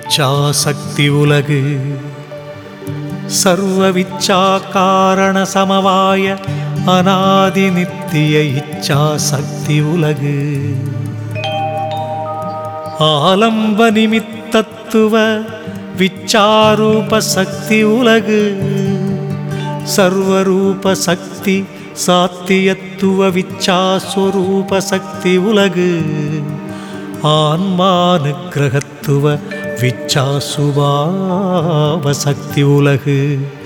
இச்சாசக்தி உலகு சர்வவிச்சா காரண சமவாய அநாதி நித்திய இச்சாசக்தி உலகு ஆலம்ப நிமித்தத்துவ விச்சாரூப சக்தி உலகு சர்வரூப சக்தி சாத்தியத்துவ விச்சாஸ்வரூப சக்தி உலகு ஆன்மானுக்கிரகத்துவ விச்சாசுபாவ சக்தி உலகு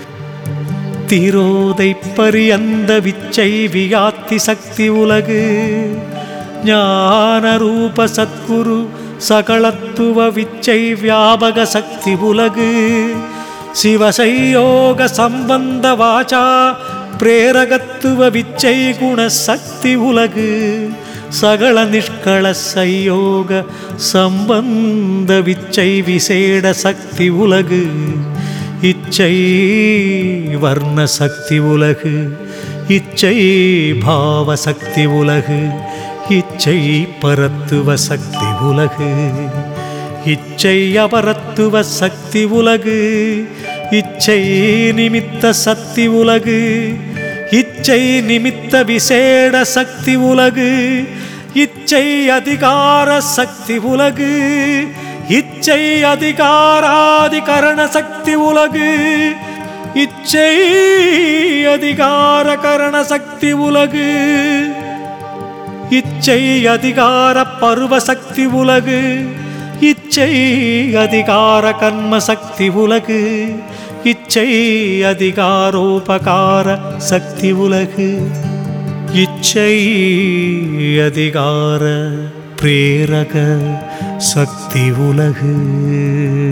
தீரோதை பரியந்த விச்சை வியாத்தி சக்தி உலகு ஞான ரூப சத்குரு சகலத்துவ விச்சை வியாபக சக்தி உலகு சிவசையோக சம்பந்த வாச்சா பிரேரகத்துவ விச்சை குண சக்தி உலகு சகல நிஷ்கள சையோக சம்பந்த விச்சை விசேட சக்தி உலகு இச்சை வர்ண சக்தி உலகு இச்சை பாவ சக்தி உலகு இச்சை பரத்துவ சக்தி உலகு இச்சை அபரத்துவ சக்தி உலகு இச்சை நிமித்த சக்தி உலகு இச்சை நிமித்த விசேட சக்தி உலகு இச்சை அதிகார சக்தி உலகு இச்சை அதிகாராதிகரண சக்தி உலகு இச்சை அதிகார கரண சக்தி உலகு இச்சை அதிகார பருவ சக்தி உலகு இச்சை அதிகார கர்ம சக்தி உலகு இச்சை அதிகாரோபகார சக்தி உலகு இச்சை அதிகார பிரேரக சக்தி உலகு